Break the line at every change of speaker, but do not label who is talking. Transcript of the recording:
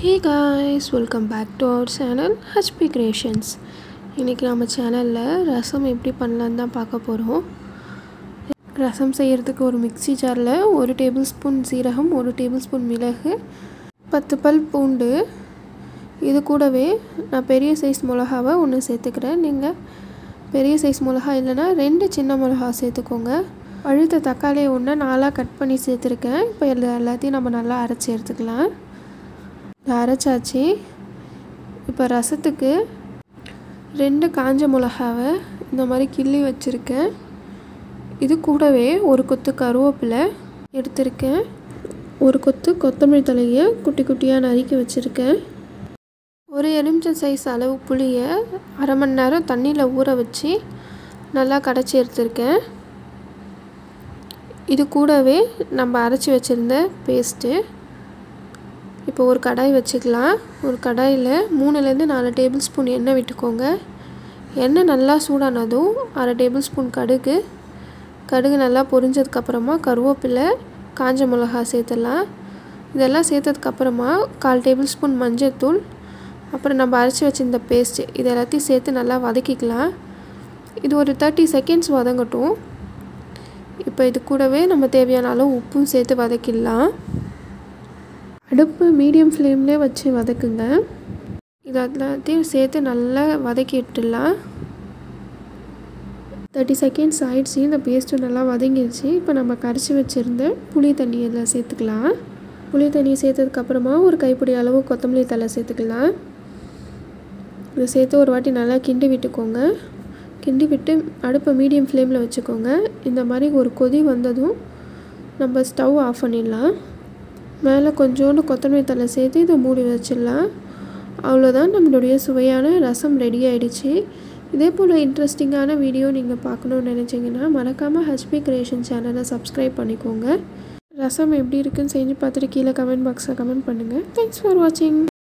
hey guys welcome back to our channel ஹச்பி creations இன்றைக்கி நம்ம சேனலில் ரசம் எப்படி பண்ணலான்னு தான் பார்க்க போகிறோம் ரசம் செய்கிறதுக்கு ஒரு மிக்ஸி ஜாரில் ஒரு டேபிள் ஸ்பூன் சீரகம் ஒரு டேபிள் ஸ்பூன் மிளகு பத்து பல் பூண்டு இது கூடவே நான் பெரிய சைஸ் மிளகாவை ஒன்று சேர்த்துக்கிறேன் நீங்கள் பெரிய சைஸ் மிளகா இல்லைன்னா ரெண்டு சின்ன மிளகா சேர்த்துக்கோங்க பழுத்த தக்காளியை ஒன்று நாலாக கட் பண்ணி சேர்த்துருக்கேன் இப்போ எல்லா எல்லாத்தையும் நம்ம நல்லா அரைச்சி எடுத்துக்கலாம் இதை அரைச்சாச்சு இப்போ ரசத்துக்கு ரெண்டு காஞ்ச மிளகாவை இந்த மாதிரி கிள்ளி வச்சுருக்கேன் இது கூடவே ஒரு கொத்து கருவேப்பிலை எடுத்திருக்கேன் ஒரு கொத்து கொத்தமல்லி தலையை குட்டி குட்டியாக நறுக்கி வச்சுருக்கேன் ஒரு எலுமிச்சம் சைஸ் அளவு புளியை அரை மணி நேரம் தண்ணியில் ஊற வச்சு நல்லா கடைச்சி எடுத்திருக்கேன் இது கூடவே நம்ம அரைச்சி வச்சுருந்த பேஸ்ட்டு இப்போ ஒரு கடாய் வச்சுக்கலாம் ஒரு கடாயில் மூணுலேருந்து நாலு டேபிள் ஸ்பூன் எண்ணெய் விட்டுக்கோங்க எண்ணெய் நல்லா சூடானதும் அரை டேபிள் ஸ்பூன் கடுகு கடுகு நல்லா பொரிஞ்சதுக்கப்புறமா கருவேப்பிலை காஞ்ச மிளகா சேர்த்துடலாம் இதெல்லாம் சேர்த்ததுக்கப்புறமா கால் டேபிள் ஸ்பூன் மஞ்சள்தூள் அப்புறம் நம்ம அரைச்சி வச்சிருந்த பேஸ்ட்டு இது எல்லாத்தையும் சேர்த்து நல்லா வதக்கிக்கலாம் இது ஒரு தேர்ட்டி செகண்ட்ஸ் வதங்கட்டும் இப்போ இது கூடவே நம்ம தேவையான அளவு உப்பும் சேர்த்து வதக்கிடலாம் அடுப்பு மீடியம் ஃப்ளேம்லேயே வச்சு வதக்குங்க இது எல்லாத்தையும் சேர்த்து நல்லா வதக்கி விட்டுடலாம் தேர்ட்டி செகண்ட்ஸ் ஆயிடுச்சு இந்த பேஸ்ட்டு நல்லா வதங்கிடுச்சு இப்போ நம்ம கரைச்சி வச்சுருந்த புளி தண்ணி இதில் சேர்த்துக்கலாம் புளி தண்ணி சேர்த்ததுக்கப்புறமா ஒரு கைப்பிடி அளவு கொத்தமல்லி தலை சேர்த்துக்கலாம் இதை சேர்த்து ஒரு வாட்டி நல்லா கிண்டி விட்டுக்கோங்க கிண்டி விட்டு அடுப்பை மீடியம் ஃப்ளேமில் வச்சுக்கோங்க இந்த மாதிரி ஒரு கொதி வந்ததும் நம்ம ஸ்டவ் ஆஃப் பண்ணிடலாம் மேலே கொஞ்சோண்டு கொத்தமல்லி தலை சேர்த்து இதை மூடி வச்சிடலாம் அவ்வளோதான் நம்மளுடைய சுவையான ரசம் ரெடி ஆகிடுச்சு இதே போல் இன்ட்ரெஸ்டிங்கான வீடியோ நீங்கள் பார்க்கணுன்னு நினச்சிங்கன்னா மறக்காமல் ஹச்பி கிரியேஷன் சேனலை சப்ஸ்கிரைப் பண்ணிக்கோங்க ரசம் எப்படி இருக்குன்னு செஞ்சு பார்த்துட்டு கீழே கமெண்ட் பாக்ஸில் கமெண்ட் பண்ணுங்கள் தேங்க்ஸ் ஃபார் வாட்சிங்